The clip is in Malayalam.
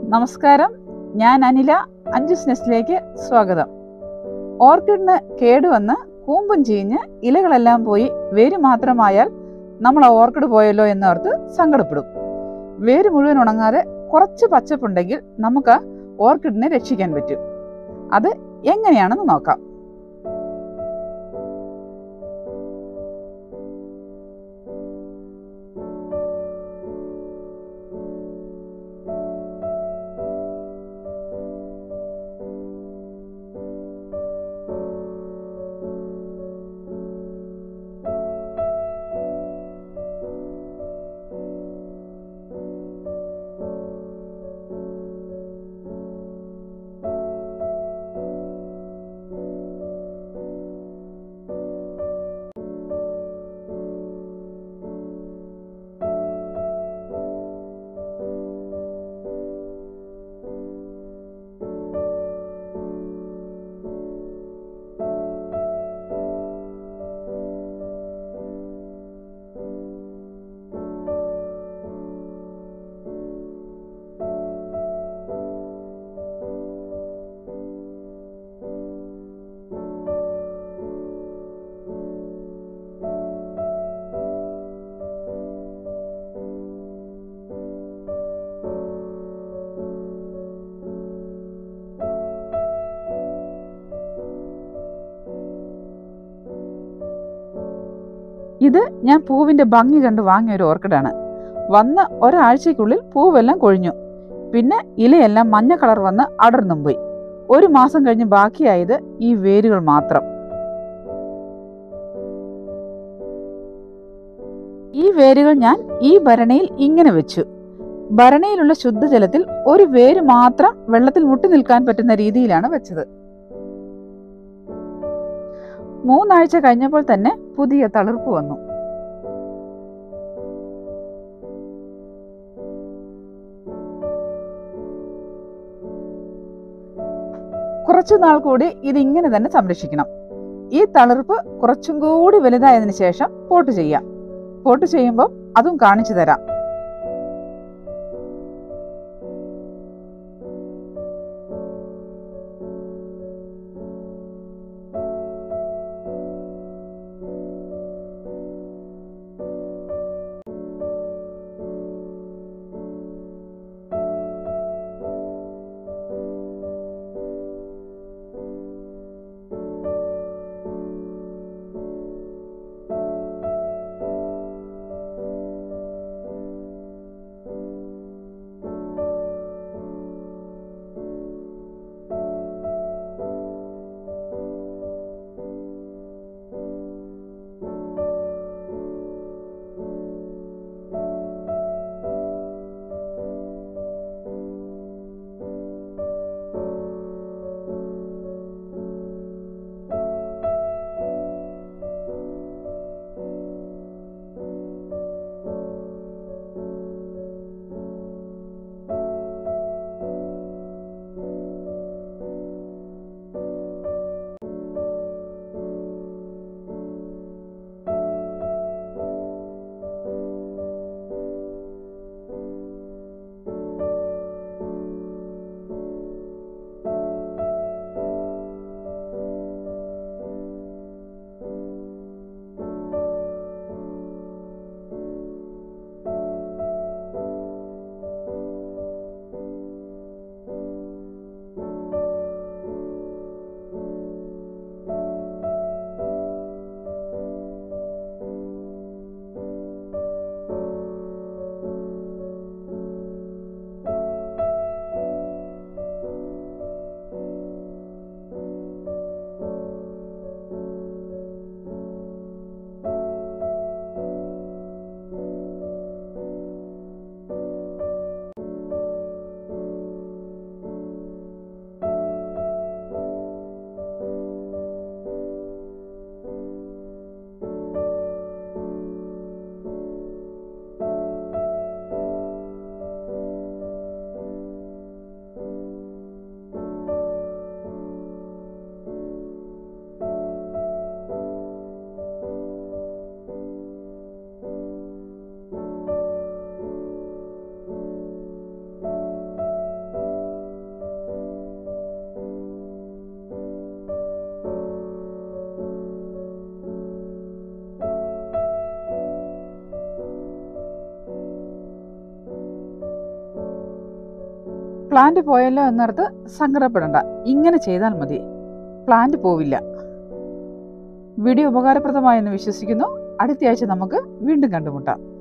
നമസ്കാരം ഞാൻ അനില അഞ്ചുസ് നെസ്റ്റിലേക്ക് സ്വാഗതം ഓർക്കിഡിന് കേടുവന്ന് കൂമ്പും ചീഞ്ഞ് ഇലകളെല്ലാം പോയി വേര് മാത്രമായാൽ നമ്മൾ ആ ഓർക്കിഡ് പോയല്ലോ എന്നോർത്ത് സങ്കടപ്പെടും വേര് മുഴുവൻ ഉണങ്ങാതെ കുറച്ച് പച്ചപ്പുണ്ടെങ്കിൽ നമുക്ക് ഓർക്കിഡിനെ രക്ഷിക്കാൻ പറ്റും അത് എങ്ങനെയാണെന്ന് നോക്കാം ഇത് ഞാൻ പൂവിന്റെ ഭംഗി കണ്ട് വാങ്ങിയ ഒരു ഓർക്കിഡാണ് വന്ന ഒരാഴ്ചയ്ക്കുള്ളിൽ പൂവെല്ലാം കൊഴിഞ്ഞു പിന്നെ ഇലയെല്ലാം മഞ്ഞ കളർ വന്ന് അടർന്നും പോയി ഒരു മാസം കഴിഞ്ഞ് ബാക്കിയായത് ഈ വേരുകൾ മാത്രം ഈ വേരുകൾ ഞാൻ ഈ ഭരണിയിൽ ഇങ്ങനെ വെച്ചു ഭരണിയിലുള്ള ശുദ്ധജലത്തിൽ ഒരു വേര് മാത്രം വെള്ളത്തിൽ മുട്ടി നിൽക്കാൻ പറ്റുന്ന രീതിയിലാണ് വെച്ചത് മൂന്നാഴ്ച കഴിഞ്ഞപ്പോൾ തന്നെ പുതിയ തളിർപ്പ് വന്നു കുറച്ചു നാൾ കൂടി ഇതിങ്ങനെ തന്നെ സംരക്ഷിക്കണം ഈ തളിർപ്പ് കുറച്ചും കൂടി വലുതായതിനു ശേഷം പോട്ട് ചെയ്യാം പോട്ട് ചെയ്യുമ്പോൾ അതും കാണിച്ചു തരാം പ്ലാന്റ് പോയല്ലോ എന്നോർത്ത് സങ്കടപ്പെടണ്ട ഇങ്ങനെ ചെയ്താൽ മതി പ്ലാന്റ് പോവില്ല വീഡിയോ ഉപകാരപ്രദമായെന്ന് വിശ്വസിക്കുന്നു അടുത്ത ആഴ്ച നമുക്ക് വീണ്ടും കണ്ടുമുട്ടാം